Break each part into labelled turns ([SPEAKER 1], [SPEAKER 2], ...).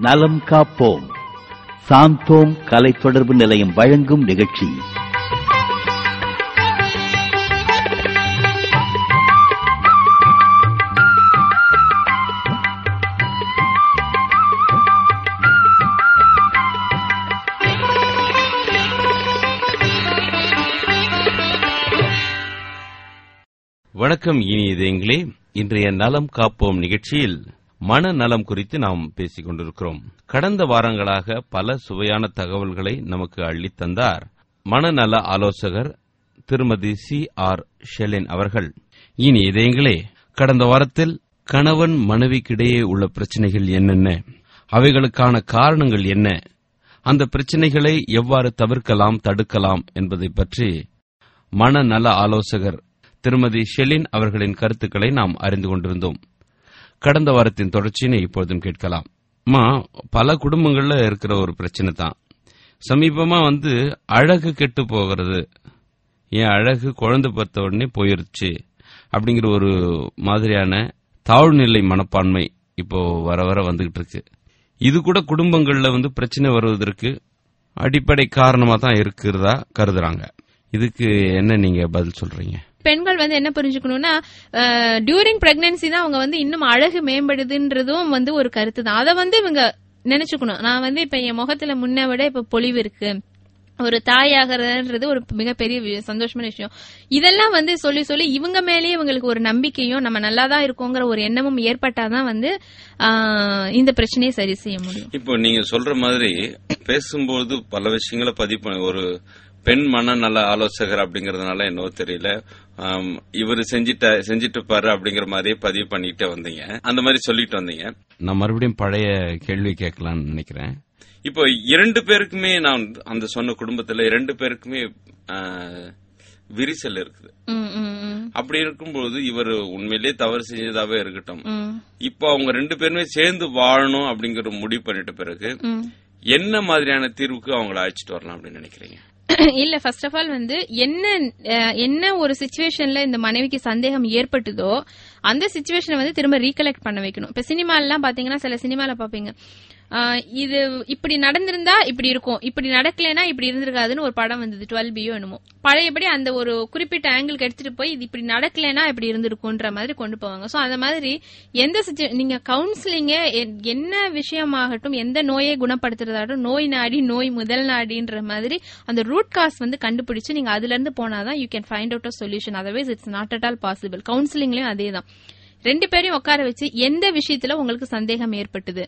[SPEAKER 1] நலம் காப்போம் சாந்தோம் கலை தொடர்பு நிலையம் வழங்கும் நிகழ்ச்சி
[SPEAKER 2] வணக்கம் இனியதேங்களே இன்றைய நலம் காப்போம் நிகழ்ச்சியில் மனநலம் குறித்து நாம் பேசிக் கொண்டிருக்கிறோம் கடந்த வாரங்களாக பல சுவையான தகவல்களை நமக்கு அள்ளித் தந்தார் மனநல ஆலோசகர் திருமதி சி ஆர் ஷெலின் அவர்கள் இனி இதயங்களே கடந்த வாரத்தில் கணவன் மனைவிக்கிடையே உள்ள பிரச்சனைகள் என்னென்ன அவைகளுக்கான காரணங்கள் என்ன அந்த பிரச்சனைகளை எவ்வாறு தவிர்க்கலாம் தடுக்கலாம் என்பதை பற்றி மனநல ஆலோசகர் திருமதி ஷெலின் அவர்களின் கருத்துக்களை நாம் அறிந்து கொண்டிருந்தோம் கடந்த வாரத்தின் தொடர்ச்சியினை இப்பொழுதும் கேட்கலாம் அம்மா பல குடும்பங்கள்ல இருக்கிற ஒரு பிரச்சனை தான் சமீபமா வந்து அழகு கெட்டு போகிறது என் அழகு குழந்தை பார்த்த உடனே போயிருச்சு அப்படிங்கிற ஒரு மாதிரியான தாழ்நிலை மனப்பான்மை இப்போ வர வர வந்துகிட்டு இருக்கு இது கூட குடும்பங்கள்ல வந்து பிரச்சனை வருவதற்கு அடிப்படை காரணமா தான் இருக்கிறதா கருதுறாங்க இதுக்கு என்ன நீங்க பதில் சொல்றீங்க
[SPEAKER 3] பெண்கள் வந்து என்ன புரிஞ்சுக்கணும்னா டியூரிங் பிரெக்னன்சி தான் அவங்க வந்து இன்னும் அழகு மேம்படுதுன்றதும் வந்து ஒரு கருத்து தான் அதை வந்து இவங்க நினைச்சுக்கணும் நான் வந்து இப்ப என் முகத்துல முன்ன விட இப்ப பொலிவு இருக்கு ஒரு தாயாகிறதுன்றது ஒரு மிகப்பெரிய வி- சந்தோஷமான விஷயம் இதெல்லாம் வந்து சொல்லி சொல்லி இவங்க மேலேயே இவங்களுக்கு ஒரு நம்பிக்கையும் நம்ம நல்லா தான் இருக்கோங்கிற ஒரு எண்ணமும் ஏற்பட்டாதான் வந்து ஆஹ், இந்த பிரச்சனையை சரி செய்ய முடியும்
[SPEAKER 2] இப்போ நீங்க சொல்ற மாதிரி பேசும்போது பல விஷயங்களை பதிவு பண்ண ஒரு பெண் மனநல ஆலோசகர் அப்படிங்கறதுனால என்னவோ தெரியல ஆம், இவரு செஞ்சிட்ட செஞ்சிட்டு பாரு அப்படிங்கிற மாதிரியே பதிவு பண்ணிட்டு வந்தீங்க அந்த மாதிரி சொல்லிட்டு வந்தீங்க நான் மறுபடியும் பழைய கேள்வி கேட்கலாம்னு நினைக்கிறேன் இப்போ இரண்டு பேருக்குமே நான் அந்த சொன்ன குடும்பத்துல இரண்டு பேருக்குமே ஆ, விரிசல் இருக்குது
[SPEAKER 3] ம், ம், ம்,
[SPEAKER 2] அப்படி இருக்கும்போது இவர் உண்மையிலேயே தவறு செஞ்சதாவே இருக்கட்டும்
[SPEAKER 3] ம்,
[SPEAKER 2] இப்போ அவங்க ரெண்டு பேருமே சேர்ந்து வாழணும் அப்படிங்கிற முடிவு பண்ணிட்ட பிறகு
[SPEAKER 3] ம்.
[SPEAKER 2] என்ன மாதிரியான தீர்வுக்கு அவங்கள அழைச்சிட்டு வரலாம் அப்படின்னு நினைக்கிறீங்க
[SPEAKER 3] இல்ல ஃபர்ஸ்ட் ஆஃப் ஆல் வந்து என்ன அஹ், என்ன ஒரு சுச்சுவேஷன்ல இந்த மனைவிக்கு சந்தேகம் ஏற்பட்டுதோ அந்த சுச்சுவேஷனை வந்து திரும்ப ரீகலெக்ட் பண்ண வைக்கணும் இப்ப சினிமா எல்லாம் பாத்தீங்கன்னா சில சினிமால பாப்பீங்க ஆஹ், இது இப்படி நடந்திருந்தா இப்படி இருக்கும் இப்படி நடக்கலைன்னா இப்படி இருந்திருக்காதுன்னு ஒரு படம் வந்தது டுவெல் பியோ என்னமோ பழையபடி அந்த ஒரு குறிப்பிட்ட ஆங்கிளுக்கு எடுத்துட்டு போய் இது இப்படி நடக்கலைன்னா இப்படி இருந்திருக்கும்ன்ற மாதிரி கொண்டு போவாங்க சோ அந்த மாதிரி எந்த situ- நீங்க கவுன்சிலிங்க என்ன விஷயமாகட்டும் எந்த நோயை குணப்படுத்துறதாகட்டும் நோய் நாடி நோய் முதல் நாடின்ற மாதிரி அந்த ரூட் காஸ் வந்து கண்டுபிடிச்சு நீங்க அதுல இருந்து போனாதான் you can find out a solution otherwise it's not at all possible கவுன்சிலிங்லயும் அதே தான் ரெண்டு பேரையும் உட்கார வச்சு எந்த விஷயத்துல உங்களுக்கு சந்தேகம் ஏற்பட்டது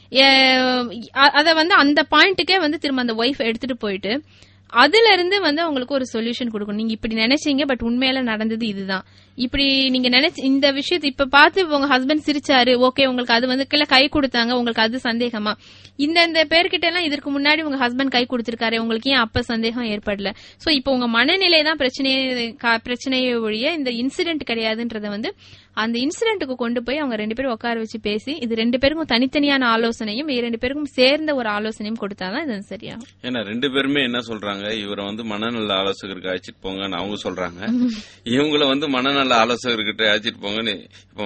[SPEAKER 3] அத வந்து அந்த பாயிண்ட்டுக்கே வந்து திரும்ப அந்த ஒய்ஃப் எடுத்துட்டு போயிட்டு அதுல இருந்து வந்து அவங்களுக்கு ஒரு சொல்யூஷன் கொடுக்கணும் நீங்க இப்படி நினைச்சீங்க பட் உண்மையில நடந்தது இதுதான் இப்படி நீங்க நினைச்சு இந்த விஷயத்தை இப்ப பார்த்து உங்க ஹஸ்பண்ட் சிரிச்சாரு ஓகே உங்களுக்கு அது வந்து கீழே கை கொடுத்தாங்க உங்களுக்கு அது சந்தேகமா இந்த இந்த பேர்கிட்ட எல்லாம் இதற்கு முன்னாடி உங்க ஹஸ்பண்ட் கை கொடுத்திருக்காரு உங்களுக்கு ஏன் அப்ப சந்தேகம் ஏற்படல சோ இப்போ உங்க மனநிலை தான் பிரச்சனையே கா- பிரச்சனையே ஒழிய இந்த இன்சிடென்ட் கிடையாதுன்றத வந்து அந்த இன்சிடென்ட்டுக்கு கொண்டு போய் அவங்க ரெண்டு பேரும் உட்கார வச்சு பேசி இது ரெண்டு பேருக்கும் தனித்தனியான ஆலோசனையும் இரண்டு பேருக்கும் சேர்ந்த ஒரு ஆலோசனையும் கொடுத்தாதான் இது சரியாகும்
[SPEAKER 2] ஏன்னா ரெண்டு பேருமே என்ன சொல்றாங்க இவரை வந்து மனநல ஆலோசகருக்கு அழைச்சிட்டு போங்கன்னு அவங்க சொல்றாங்க இவங்கள வந்து மனநல ஆலோசகர்கிட்ட அழைச்சிட்டு போங்கன்னு இப்போ